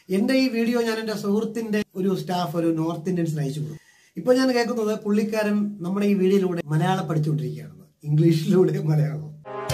എന്റെ ഈ വീഡിയോ ഞാൻ എന്റെ സുഹൃത്തിന്റെ ഒരു സ്റ്റാഫ് ഒരു നോർത്ത് ഇന്ത്യൻസിന് അയച്ചു കൊടുത്തു ഇപ്പൊ ഞാൻ കേൾക്കുന്നത് പുള്ളിക്കാരൻ നമ്മുടെ ഈ വീഡിയോയിലൂടെ മലയാളം പഠിച്ചുകൊണ്ടിരിക്കുകയാണെന്ന് ഇംഗ്ലീഷിലൂടെ മലയാളം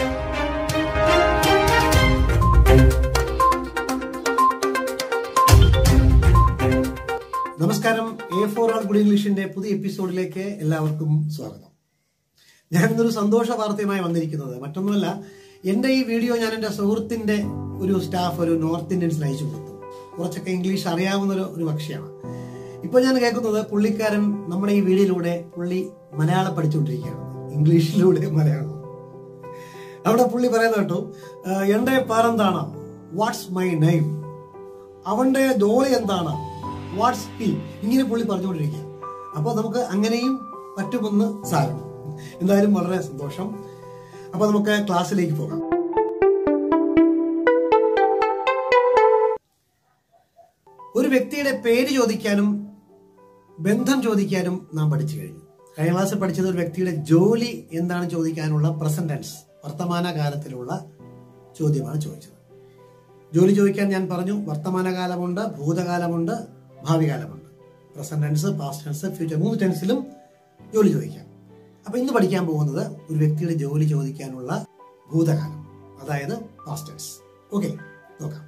നമസ്കാരം എ ഫോർ ആൾ ഗുഡ് ഇംഗ്ലീഷിന്റെ പുതിയ എപ്പിസോഡിലേക്ക് എല്ലാവർക്കും സ്വാഗതം ഞാൻ ഇന്നൊരു സന്തോഷ വാർത്തയുമായി വന്നിരിക്കുന്നത് മറ്റൊന്നുമല്ല എന്റെ ഈ വീഡിയോ ഞാൻ എന്റെ സുഹൃത്തിന്റെ ഒരു സ്റ്റാഫ് ഒരു നോർത്ത് ഇന്ത്യൻസിന് അയച്ചു കൊടുത്തു കുറച്ചൊക്കെ ഇംഗ്ലീഷ് അറിയാവുന്ന ഒരു ഒരു പക്ഷിയാണ് ഇപ്പൊ ഞാൻ കേൾക്കുന്നത് പുള്ളിക്കാരൻ നമ്മുടെ ഈ വീഡിയോയിലൂടെ പുള്ളി മലയാളം പഠിച്ചുകൊണ്ടിരിക്കുകയാണ് ഇംഗ്ലീഷിലൂടെ മലയാളം അവിടെ പുള്ളി പറയുന്ന കേട്ടു "ആ, എന്റെ പേരെന്താണ് വാട്ട്സ് മൈ നെയിം അവന്റെ ജോലി എന്താണ് വാട്ട്സ് ഹി ഇങ്ങനെ പുള്ളി പറഞ്ഞുകൊണ്ടിരിക്കുക അപ്പൊ നമുക്ക് അങ്ങനെയും പറ്റുമെന്ന് സാരം എന്തായാലും വളരെ സന്തോഷം അപ്പൊ നമുക്ക് ക്ലാസ്സിലേക്ക് പോകാം ഒരു വ്യക്തിയുടെ പേര് ചോദിക്കാനും ബന്ധം ചോദിക്കാനും നാം പഠിച്ചു കഴിഞ്ഞു കഴിഞ്ഞ ക്ലാസ്സിൽ പഠിച്ചത് ഒരു വ്യക്തിയുടെ ജോലി എന്താണ് ചോദിക്കാനുള്ള പ്രസന്റ് ടെൻസ് വർത്തമാന കാലത്തിലുള്ള ചോദ്യമാണ് ചോദിച്ചത് ജോലി ചോദിക്കാൻ ഞാൻ പറഞ്ഞു വർത്തമാനകാലമുണ്ട് ഭൂതകാലമുണ്ട് ഭാവി കാലമുണ്ട് present tense past tense future മൂന്ന് ടെൻസിലും ജോലി ചോദിക്കാം അപ്പൊ ഇന്ന് പഠിക്കാൻ പോകുന്നത് ഒരു വ്യക്തിയുടെ ജോലി ചോദിക്കാനുള്ള ഭൂതകാലം അതായത് പാസ്റ്റ് ടെൻസ് ഓക്കെ നോക്കാം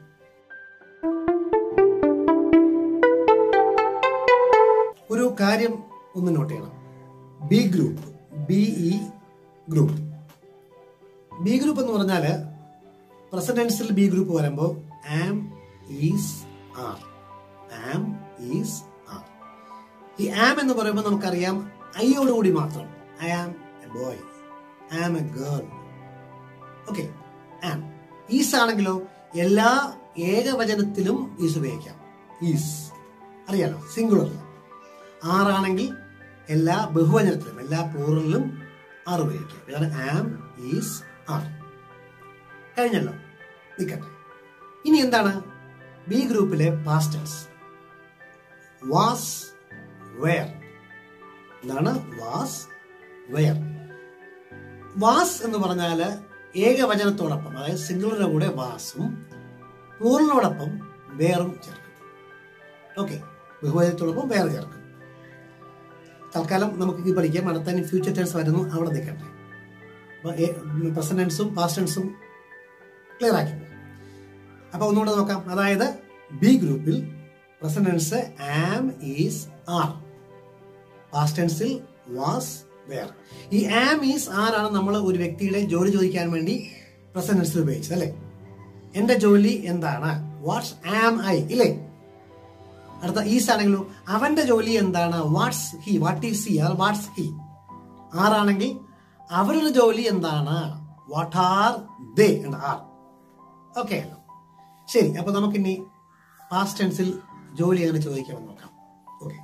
ഒരു കാര്യം ഒന്ന് നോട്ട് ചെയ്യണം ബി ഗ്രൂപ്പ് ബി ഇ ഗ്രൂപ്പ് ബി ഗ്രൂപ്പ് എന്ന് പറഞ്ഞാല് പ്രസിഡൻസിൽ ബി ഗ്രൂപ്പ് വരുമ്പോൾ am is are am is are ഈ ആം എന്ന് പറയുമ്പോൾ നമുക്കറിയാം ഐയോടുകൂടി മാത്രം I am a boy I am a girl okay am is ആണെങ്കിലോ എല്ലാ ഏകവചനത്തിലും ഈസ് ഉപയോഗിക്കാം ഈസ് അറിയാലോ സിംഗുലർ ആറാണെങ്കിൽ എല്ലാ ബഹുവചനത്തിലും എല്ലാ പ്ലൂറലിലും ആർ ഉപയോഗിക്കാം ഇതാണ് ആം ഈസ് ആർ കഴിഞ്ഞല്ലോ നിൽക്കട്ടെ ഇനി എന്താണ് ബി ഗ്രൂപ്പിലെ പാസ്റ്റൻസ് വാസ് വെയർ എന്താണ് വാസ് വെയർ വാസ് എന്ന് പറഞ്ഞാല് ഏകവചനത്തോടൊപ്പം അതായത് സിംഗിളിന്റെ കൂടെ വാസും പ്ലൂറലിനോടൊപ്പം വേറും ചേർക്കും ഓക്കെ ബഹുവചനത്തോടൊപ്പം വേറെ ചേർക്കും തൽക്കാലം നമുക്ക് ഇത് പഠിക്കാം അടുത്ത ഫ്യൂച്ചർ ടെൻസ് വരുന്നു അവിടെ നിൽക്കട്ടെ പ്രസന്റ് ടെൻസും പാസ്റ്റ് ടെൻസും ക്ലിയർ ആക്കി അപ്പൊ ഒന്നുകൂടെ നോക്കാം അതായത് ബി ഗ്രൂപ്പിൽ present tense am is are past ടെൻസിൽ വാസ് വേർ ഈ ആം ഈസ് ആർ ആണ് നമ്മൾ ഒരു വ്യക്തിയുടെ ജോലി ചോദിക്കാൻ വേണ്ടി പ്രസന്റ് ടെൻസിൽ ഉപയോഗിച്ചത് അല്ലെ എന്റെ ജോലി എന്താണ് വാട്ട്സ് ആം ഐ ഇല്ലേ അടുത്ത ഈസ് ആണെങ്കിലോ അവന്റെ ജോലി എന്താണ് what's he what is he what's he ആറാണെങ്കിൽ അവരുടെ ജോലി എന്താണ് what are they are okay ശരി അപ്പൊ നമുക്കിനി പാസ്റ്റ് ടെൻസിൽ ജോലി എങ്ങനെ ചോദിക്കാമെന്ന് നോക്കാം ഓക്കെ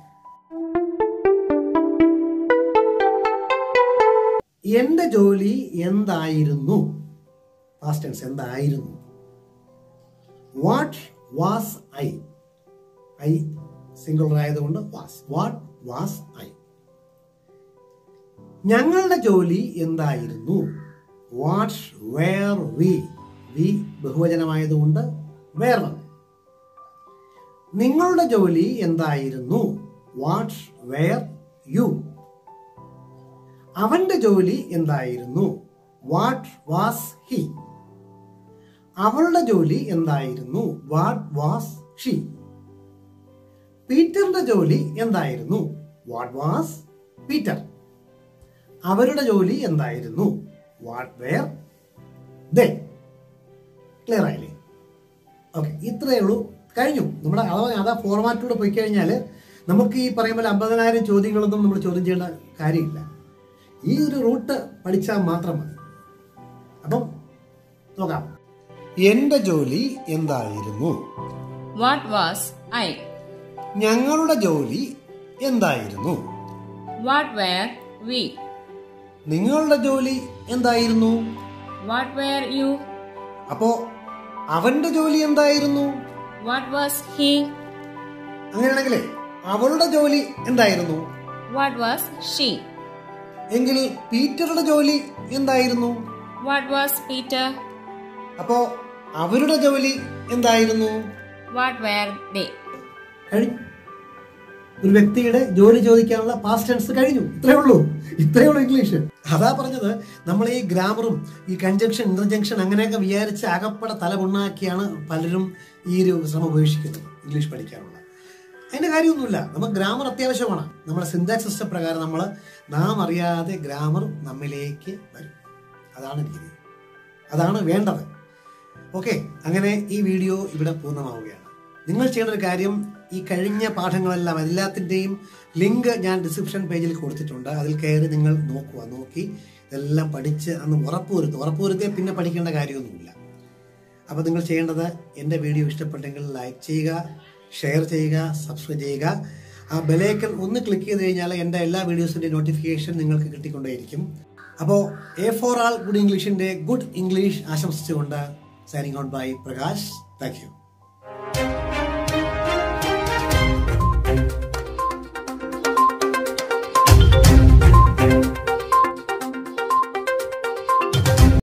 എന്റെ ജോലി എന്തായിരുന്നു പാസ്റ്റ് ടെൻസ് എന്തായിരുന്നു what was I I singular ആയതുകൊണ്ട് വാസ് വാട്ട് വാസ് ഐ ഞങ്ങളുടെ ജോലി എന്തായിരുന്നു വാട്ട് വേർ വി വി ബഹുവചനമായതുകൊണ്ട് വേർ വന്നു നിങ്ങളുടെ ജോലി എന്തായിരുന്നു വാട്ട് വേർ യു അവന്റെ ജോലി എന്തായിരുന്നു വാട്ട് വാസ് ഹി അവളുടെ ജോലി എന്തായിരുന്നു വാട്ട് വാസ് ഷീ പീറ്ററിന്റെ ജോലി എന്തായിരുന്നു വാട്ട് വാസ് പീറ്റർ അവരുടെ ജോലി എന്തായിരുന്നു വാട്ട് വെയർ ദേ ക്ലിയർ ആയില്ലേ ഓക്കെ ഇത്രയേ ഉള്ളൂ കഴിഞ്ഞു നമ്മുടെ അഥവാ അതാ ഫോർമാറ്റിലൂടെ പോയി കഴിഞ്ഞാൽ നമുക്ക് ഈ പറയുമ്പോൾ പോലെ അമ്പതിനായിരം ചോദ്യങ്ങളൊന്നും നമ്മൾ ചോദ്യം ചെയ്യേണ്ട കാര്യമില്ല ഈ ഒരു റൂട്ട് പഠിച്ചാൽ മാത്രം മതി അപ്പം നോക്കാം എന്റെ ജോലി എന്തായിരുന്നു What was I? ഞങ്ങളുടെ ജോലി എന്തായിരുന്നു What were we? നിങ്ങളുടെ ജോലി എന്തായിരുന്നു What were you? അപ്പോ അവന്റെ ജോലി എന്തായിരുന്നു What was he? അങ്ങനെയാണെങ്കിലേ അവളുടെ ജോലി എന്തായിരുന്നു What was she? എങ്കിൽ പീറ്ററുടെ ജോലി എന്തായിരുന്നു What was Peter? അപ്പോ അവരുടെ ജോലി എന്തായിരുന്നു What were they? കഴിഞ്ഞു ഒരു വ്യക്തിയുടെ ജോലി ചോദിക്കാനുള്ള പാസ്റ്റ് ടെൻസ് കഴിഞ്ഞു ഇത്രയേ ഉള്ളൂ ഇത്രയേ ഉള്ളൂ ഇംഗ്ലീഷ് അതാ പറഞ്ഞത് നമ്മൾ ഈ ഗ്രാമറും ഈ കൺജങ്ഷൻ ഇന്റർജങ്ഷൻ അങ്ങനെയൊക്കെ വിചാരിച്ച് അകപ്പട തലമുണ്ണാക്കിയാണ് പലരും ഈ ഒരു ശ്രമം ഉപേക്ഷിക്കുന്നത് ഇംഗ്ലീഷ് പഠിക്കാനുള്ള അതിന്റെ കാര്യമൊന്നുമില്ല നമുക്ക് ഗ്രാമർ അത്യാവശ്യമാണ് നമ്മുടെ സിന്താക്സ് സിസ്റ്റം പ്രകാരം നമ്മൾ നാം അറിയാതെ ഗ്രാമർ നമ്മിലേക്ക് വരും അതാണ് രീതി അതാണ് വേണ്ടത് ഓക്കെ അങ്ങനെ ഈ വീഡിയോ ഇവിടെ പൂർണ്ണമാവുകയാണ് നിങ്ങൾ ചെയ്യേണ്ട ഒരു കാര്യം ഈ കഴിഞ്ഞ പാഠങ്ങളെല്ലാം എല്ലാത്തിൻ്റെയും ലിങ്ക് ഞാൻ ഡിസ്ക്രിപ്ഷൻ പേജിൽ കൊടുത്തിട്ടുണ്ട് അതിൽ കയറി നിങ്ങൾ നോക്കുക നോക്കി ഇതെല്ലാം പഠിച്ച് അന്ന് ഉറപ്പുവരുത്തും ഉറപ്പുവരുത്തിയ പിന്നെ പഠിക്കേണ്ട കാര്യമൊന്നുമില്ല അപ്പോൾ നിങ്ങൾ ചെയ്യേണ്ടത് എൻ്റെ വീഡിയോ ഇഷ്ടപ്പെട്ടെങ്കിൽ ലൈക്ക് ചെയ്യുക ഷെയർ ചെയ്യുക സബ്സ്ക്രൈബ് ചെയ്യുക ആ ബെലേക്കൻ ഒന്ന് ക്ലിക്ക് ചെയ്ത് കഴിഞ്ഞാൽ എൻ്റെ എല്ലാ വീഡിയോസിൻ്റെ നോട്ടിഫിക്കേഷൻ നിങ്ങൾക്ക് കിട്ടിക്കൊണ്ടേയിരിക്കും അപ്പോൾ എ ഫോർ ആൾ ഗുഡ് ഇംഗ്ലീഷിൻ്റെ ഗുഡ് ഇംഗ്ലീഷ് ആശംസിച്ചുകൊണ്ട് signing out by Prakash thank U